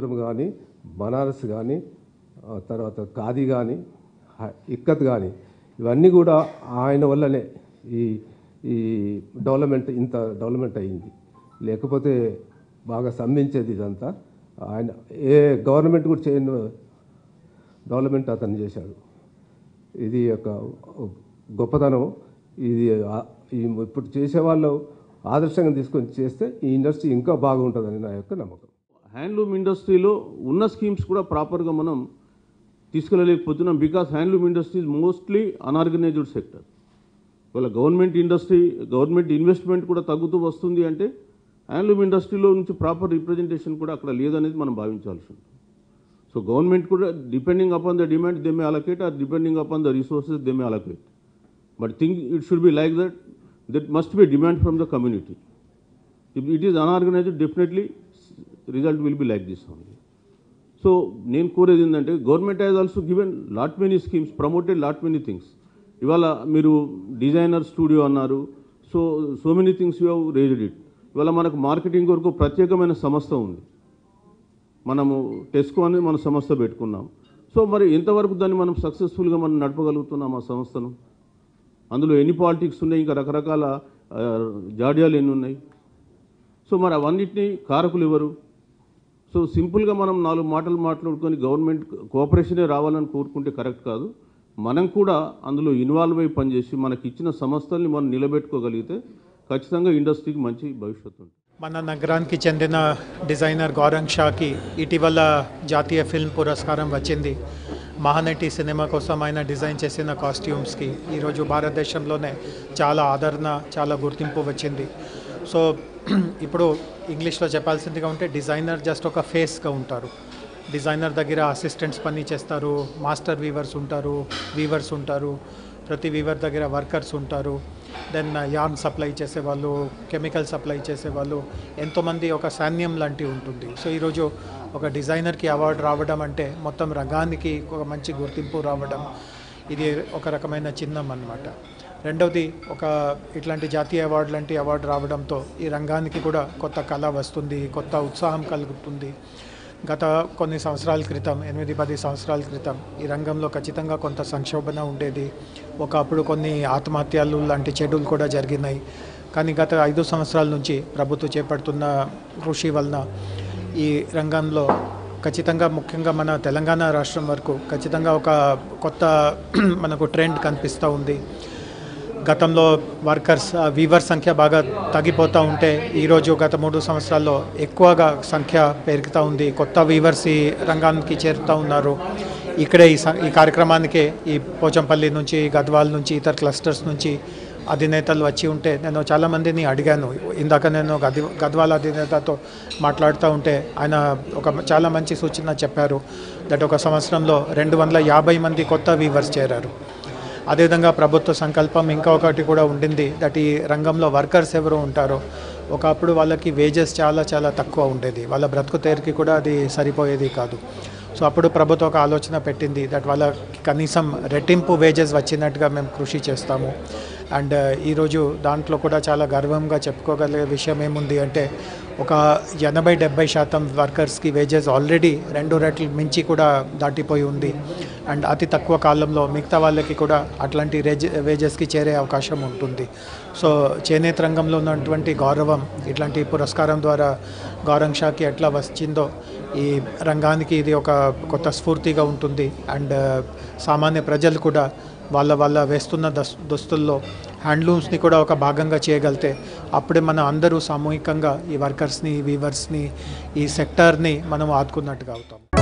కాంచీపురం కానీ బనారస్ కానీ ఆ తర్వాత ఖాదీ కానీ హ- ఇక్కత్ కానీ ఇవన్నీ కూడా ఆయన వల్లనే ఈ ఈ డెవలప్మెంట్ ఇంత డెవలప్మెంట్ అయ్యింది లేకపోతే బాగా సంధించేది ఇదంతా ఆయన ఏ గవర్నమెంట్ కూడా చేయని డెవలప్మెంట్ అతను చేశాడు ఇది ఒక గొప్పతనం ఇది ఆ- ఈ ఇప్పుడు చేసేవాళ్ళు ఆదర్శంగా తీసుకొని చేస్తే ఈ ఇండస్ట్రీ ఇంకా బాగుంటుందని నా యొక్క నమ్మకం హ్యాండ్లూమ్ ఇండస్ట్రీలో ఉన్న స్కీమ్స్ కూడా ప్రాపర్గా మనం తీసుకెళ్ళలేకపోతున్నాం because handloom industry is mostly unorganised sector ఇవాళ గవర్నమెంట్ ఇండస్ట్రీ గవర్నమెంట్ ఇన్వెస్ట్మెంట్ కూడా తగ్గుతూ వస్తుంది అంటే హ్యాండ్లూమ్ ఇండస్ట్రీలో నుంచి ప్రాపర్ రిప్రజెంటేషన్ కూడా అక్కడ లేదనేది మనం భావించాల్సి ఉంటుంది సో గవర్నమెంట్ కూడా depending upon the demand they may allocate or depending upon the resources they may allocate but think it should be like that that must be demand from the community if it is unorganized definitely result will be like this only so నేను కోరేది ఏంటంటే government has also given lot many schemes promoted lot many things ఇవాళ మీరు designer studio అన్నారు so so many things you have raised it ఇవాళ మనకు marketing కొరకు ప్రత్యేకమైన సంస్థ ఉంది మనము టెస్కో అనేది మన సంస్థ పెట్టుకున్నాం సో మరి ఎంతవరకు దాన్ని మనం సక్సెస్ఫుల్గా మనం నడపగలుగుతున్నాం ఆ సంస్థను అందులో ఎన్ని పాలిటిక్స్ ఉన్నాయి ఇంకా రకరకాల ఆ, జాడ్యాలు ఎన్ని ఉన్నాయి సో మరి అవన్నిటినీ కారకులు ఎవరు సో సింపుల్గా మనం నాలుగు మాటలు మాట్లాడుకొని గవర్నమెంట్ కోఆపరేషనే రావాలని కోరుకుంటే కరెక్ట్ కాదు మనం కూడా అందులో ఇన్వాల్వ్ అయి పనిచేసి మనకి ఇచ్చిన సంస్థల్ని మనం నిలబెట్టుకోగలిగితే ఖచ్చితంగా ఇండస్ట్రీకి మంచి భవిష్యత్తు ఉంటుంది మన నగరానికి చెందిన డిజైనర్ గౌరంగ్ షాకి ఇటీవల జాతీయ ఫిల్మ్ పురస్కారం వచ్చింది మహానటి సినిమా కోసం ఆయన డిజైన్ చేసిన కాస్ట్యూమ్స్కి ఈరోజు భారతదేశంలోనే చాలా ఆదరణ చాలా గుర్తింపు వచ్చింది సో ఇప్పుడు ఇంగ్లీష్లో చెప్పాల్సిందిగా ఉంటే డిజైనర్ జస్ట్ ఒక ఫేస్గా ఉంటారు డిజైనర్ దగ్గర అసిస్టెంట్స్ పని చేస్తారు మాస్టర్ వీవర్స్ ఉంటారు వీవర్స్ ఉంటారు ప్రతి వీవర్ దగ్గర వర్కర్స్ ఉంటారు దెన్ యార్న్ సప్లై చేసేవాళ్ళు కెమికల్ సప్లై చేసేవాళ్ళు ఎంతోమంది ఒక సైన్యం లాంటి ఉంటుంది సో ఈరోజు ఒక డిజైనర్కి అవార్డు రావడం అంటే మొత్తం రంగానికి ఒక మంచి గుర్తింపు రావడం ఇది ఒక రకమైన చిహ్నం అన్నమాట రెండవది ఒక ఇట్లాంటి జాతీయ అవార్డు లాంటి అవార్డు రావడంతో ఈ రంగానికి కూడా కొత్త కళ వస్తుంది కొత్త ఉత్సాహం కలుగుతుంది గత కొన్ని సంవత్సరాల క్రితం ఎనిమిది పది సంవత్సరాల క్రితం ఈ రంగంలో ఖచ్చితంగా కొంత సంక్షోభణ ఉండేది ఒకప్పుడు కొన్ని ఆత్మహత్యలు లాంటి చెడులు కూడా జరిగినాయి కానీ గత ఐదు సంవత్సరాల నుంచి ప్రభుత్వం చేపడుతున్న కృషి వలన ఈ రంగంలో ఖచ్చితంగా ముఖ్యంగా మన తెలంగాణ రాష్ట్రం వరకు ఖచ్చితంగా ఒక కొత్త మనకు ట్రెండ్ కనిపిస్తూ ఉంది గతంలో వర్కర్స్ వీవర్ సంఖ్య బాగా తగ్గిపోతూ ఉంటే ఈరోజు గత మూడు సంవత్సరాల్లో ఎక్కువగా సంఖ్య పెరుగుతూ ఉంది కొత్త వీవర్స్ ఈ రంగానికి చేరుతూ ఉన్నారు ఇక్కడే ఈ సం- ఈ కార్యక్రమానికి ఈ పోచంపల్లి నుంచి గద్వాల్ నుంచి ఇతర క్లస్టర్స్ నుంచి అధినేతలు వచ్చి ఉంటే నేను చాలామందిని అడిగాను ఇందాక నేను గది గద్వాల అధినేతతో మాట్లాడుతూ ఉంటే ఆయన ఒక చాలా మంచి సూచన చెప్పారు దట్ ఒక సంవత్సరంలో రెండు వందల యాభై మంది కొత్త వీవర్స్ చేరారు అదేవిధంగా ప్రభుత్వ సంకల్పం ఇంకా ఒకటి కూడా ఉండింది దట్ ఈ రంగంలో వర్కర్స్ ఎవరు ఉంటారో ఒకప్పుడు వాళ్ళకి వేజెస్ చాలా చాలా తక్కువ ఉండేది వాళ్ళ బ్రతుకు తేరికి కూడా అది సరిపోయేది కాదు సో అప్పుడు ప్రభుత్వం ఒక ఆలోచన పెట్టింది దట్ వాళ్ళకి కనీసం రెట్టింపు వేజెస్ వచ్చినట్టుగా మేము కృషి చేస్తాము అండ్ ఈరోజు దాంట్లో కూడా చాలా గర్వంగా చెప్పుకోగలిగే విషయం ఏముంది అంటే ఒక ఎనభై డెబ్బై శాతం వర్కర్స్కి వేజెస్ ఆల్రెడీ రెండు రెట్లు మించి కూడా దాటిపోయి ఉంది అండ్ అతి తక్కువ కాలంలో మిగతా వాళ్ళకి కూడా అట్లాంటి రేజ్ వేజెస్కి చేరే అవకాశం ఉంటుంది సో చేనేత రంగంలో ఉన్నటువంటి గౌరవం ఇట్లాంటి పురస్కారం ద్వారా గౌరవ్ షాకి ఎట్లా వచ్చిందో ఈ రంగానికి ఇది ఒక కొత్త స్ఫూర్తిగా ఉంటుంది అండ్ సామాన్య ప్రజలు కూడా వాళ్ళ వాళ్ళ వేస్తున్న దస్ దుస్తుల్లో హ్యాండ్లూమ్స్ని కూడా ఒక భాగంగా చేయగలితే అప్పుడే మనం అందరూ సామూహికంగా ఈ వర్కర్స్ని వీవర్స్ని ఈ సెక్టార్ని మనం ఆదుకున్నట్టుగా అవుతాం